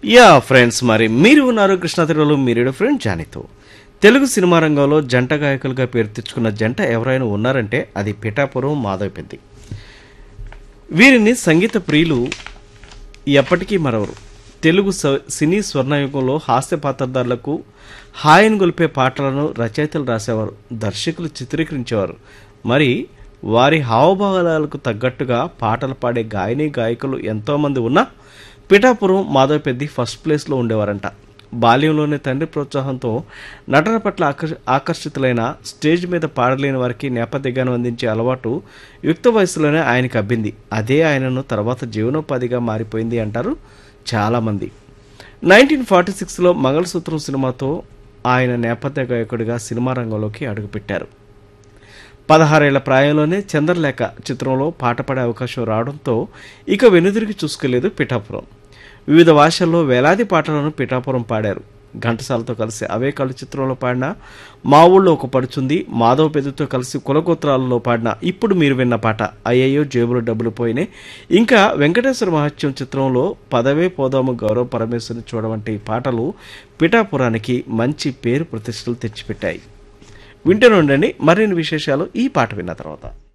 yeah friends మరి మీరు ఉన్నారు కృష్ణ తిరువలు మీరేడు ఫ్రెండ్ జానీతో తెలుగు సినిమా రంగంలో జంట గాయకులుగా పేరు తెచ్చుకున్న జంట ఎవరైనా ఉన్నారంటే అది పిఠాపురం మాధవ్ పెద్ది వీరిని సంగీత ప్రియులు ఎప్పటికీ మరవరు తెలుగు స- సినీ స్వర్ణయుగంలో హాస్య పాత్రధారులకు హాయిని గొలిపే పాటలను రచయితలు రాసేవారు దర్శకులు చిత్రీకరించేవారు మరి వారి హావభావాలకు తగ్గట్టుగా పాటలు పాడే గాయని గాయకులు ఎంతోమంది ఉన్నా పిఠాపురం మాధవ పెద్ది ఫస్ట్ ప్లేస్లో ఉండేవారంట బాల్యంలోనే తండ్రి ప్రోత్సాహంతో నటన పట్ల ఆకర్ష ఆకర్షితులైన స్టేజ్ మీద పాడలేని వారికి నేపథ్యగానం అందించే అలవాటు యుక్త వయసులోనే ఆయనకు అబ్బింది అదే ఆయనను తర్వాత జీవనోపాధిగా మారిపోయింది అంటారు చాలామంది నైన్టీన్ ఫార్టీ సిక్స్లో మంగళసూత్రం సినిమాతో ఆయన నేపథ్య గాయకుడిగా సినిమా రంగంలోకి అడుగుపెట్టారు పదహారేళ్ల ప్రాయంలోనే చంద్రలేఖ చిత్రంలో పాట పాడే అవకాశం రావడంతో ఇక వెనుదిరిగి చూసుకోలేదు పిఠాపురం వివిధ భాషల్లో వేలాది పాటలను పిఠాపురం పాడారు ఘంటసాలతో కలిసి అవే కళ్ళు చిత్రంలో పాడిన మా ఊళ్ళో ఒక పడుచుంది మాధవ పెద్దతో కలిసి కులగోత్రాలలో పాడిన ఇప్పుడు మీరు విన్న పాట అయ్యయ్యో జేబులో డబ్బులు పోయినాయి ఇంకా వెంకటేశ్వర మహత్యం చిత్రంలో పదవే పోదాము గౌరవ పరమేశ్వరుని చూడవంటి పాటలు పిఠాపురానికి మంచి పేరు ప్రతిష్టలు తెచ్చిపెట్టాయి వింటూనే ఉండండి మరిన్ని విశేషాలు ఈ పాట విన్న తర్వాత